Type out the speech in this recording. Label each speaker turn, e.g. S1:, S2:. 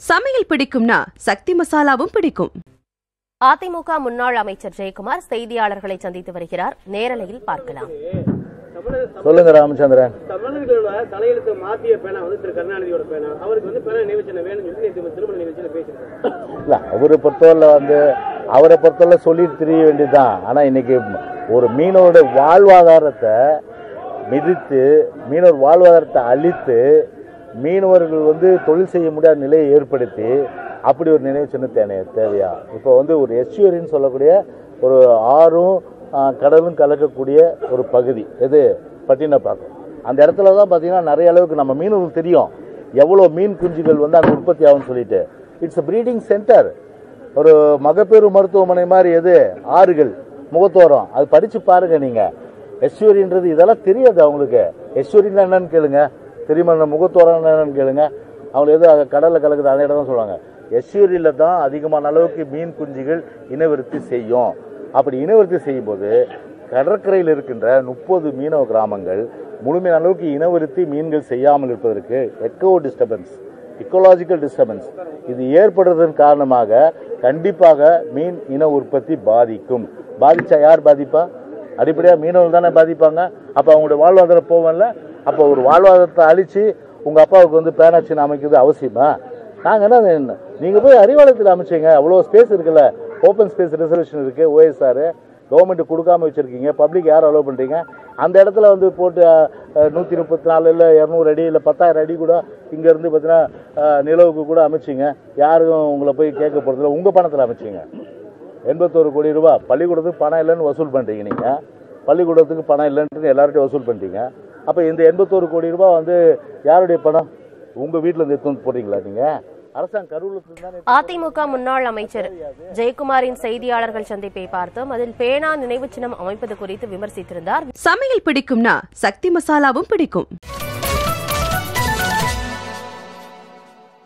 S1: சமையல் பிடிக்கும்னா சக்தி மசாலாவும் பிடிக்கும்
S2: அதிமுக முன்னாள் அமைச்சர் ஜெயக்குமார் செய்தியாளர்களை சந்தித்து வருகிறார் நேரலையில் பார்க்கலாம்
S3: சொல்லுங்க ராமச்சந்திரன்
S4: தமிழர்களோட தலையெழுத்து மாத்திய பேனா வந்து திரு கருணாநிதியோட பேனா அவருக்கு வந்து பேனா நினைவுச்சின்ன வேணும்னு சொல்லி நேற்று திருமண நிகழ்ச்சியில பேசியிருக்காரு
S3: இல்ல அவரை பொறுத்தவரை வந்து அவரை பொறுத்தவரை சொல்லிட்டு தெரிய வேண்டியதுதான் ஆனா இன்னைக்கு ஒரு மீனவருடைய வாழ்வாதாரத்தை மிதித்து மீனவர் வாழ்வாதாரத்தை அழித்து மீனவர்கள் வந்து தொழில் செய்ய முடியாத நிலையை ஏற்படுத்தி அப்படி ஒரு நினைவு சின்ன தேவை தேவையா இப்போ வந்து ஒரு எஸ்யூரின்னு சொல்லக்கூடிய ஒரு ஆறும் ஆ, கடலும் கலக்கக்கூடிய ஒரு பகுதி எது பட்டினப்பாக்கம் அந்த இடத்துல தான் பார்த்தீங்கன்னா நிறைய அளவுக்கு நம்ம மீனவர்களுக்கு தெரியும் எவ்வளோ மீன் குஞ்சுகள் வந்து அங்கே உற்பத்தி ஆகும்னு சொல்லிட்டு இட்ஸ் ப்ரீடிங் சென்டர் ஒரு மகப்பேறு மருத்துவமனை மாதிரி எது ஆறுகள் முகத்தோரம் அது படிச்சு பாருங்க நீங்க எஸ்வரின்றது இதெல்லாம் தெரியாது அவங்களுக்கு எஸ்வரின்னா என்னன்னு கேளுங்க தெரியுமா இந்த முகத்தோரம் என்னன்னு கேளுங்க அவங்களுக்கு எது அங்க கடல்ல கலக்குது அந்த இடம் தான் சொல்லுவாங்க எஸ்யூரியில் தான் அதிகமான அளவுக்கு மீன் குஞ்சுகள் இனவிருத்தி செய்யும் அப்படி இனவிருத்தி செய்யும்போது கடற்கரையில் இருக்கின்ற முப்பது மீனவ கிராமங்கள் முழுமையான அளவுக்கு இனவிருத்தி மீன்கள் செய்யாமல் இருப்பதற்கு எக்கோ டிஸ்டர்பன்ஸ் இக்கோலாஜிக்கல் டிஸ்டர்பன்ஸ் இது ஏற்படுறதன் காரணமாக கண்டிப்பாக மீன் இன உற்பத்தி பாதிக்கும் பாதிச்சா யார் பாதிப்பா அடிப்படையாக மீனவர்கள் தானே பாதிப்பாங்க அப்போ அவங்களுடைய வாழ்வாதாரம் போவன்ல அப்போ ஒரு வாழ்வாதாரத்தை அழிச்சு உங்க அப்பாவுக்கு வந்து பேனாச்சின் அமைக்கிறது அவசியமா நாங்க என்ன நீங்க போய் அறிவாலயத்தில் அமைச்சீங்க அவ்வளோ ஸ்பேஸ் இருக்குல்ல ஓப்பன் ஸ்பேஸ் ரிசர்வேஷன் இருக்கு ஓஎஸ்ஆர் கவர்மெண்ட் கொடுக்காம வச்சிருக்கீங்க பப்ளிக் யார் அலோவ் பண்றீங்க அந்த இடத்துல வந்து போட்டு நூற்றி முப்பத்தி நாலு இல்லை இரநூறு அடி இல்லை பத்தாயிரம் அடி கூட இங்க இருந்து பார்த்தீங்கன்னா அஹ், நிலவுக்கு கூட அமைச்சிங்க யாரும் உங்களை போய் கேட்க போகிறதில்ல உங்க பணத்தில் அமைச்சிங்க எண்பத்தோரு கோடி ரூபாய் பள்ளிக்கூடத்துக்கு பணம் இல்லைன்னு வசூல் பண்றீங்க நீங்க பள்ளிக்கூடத்துக்கு பணம் இல்லைன்னு எல்லார்ட்டையும் வசூல் பண்ணிட்டீங்க அப்போ இந்த எண்பத்தோரு கோடி ரூபாய் வந்து யாருடைய பணம் உங்க வீட்டில் இருந்து எடுத்து வந்து போடுறீங்களா நீங்க அரசாங்க கருவூலத்தில் தானே
S2: அதிமுக முன்னாள் அமைச்சர் ஜெயக்குமாரின் செய்தியாளர்கள் சந்திப்பை பார்த்தோம் அதில் பேனா நினைவு சின்னம் அமைப்பது குறித்து விமர்சித்திருந்தார்
S1: சமையல் பிடிக்கும்னா சக்தி மசாலாவும் பிடிக்கும்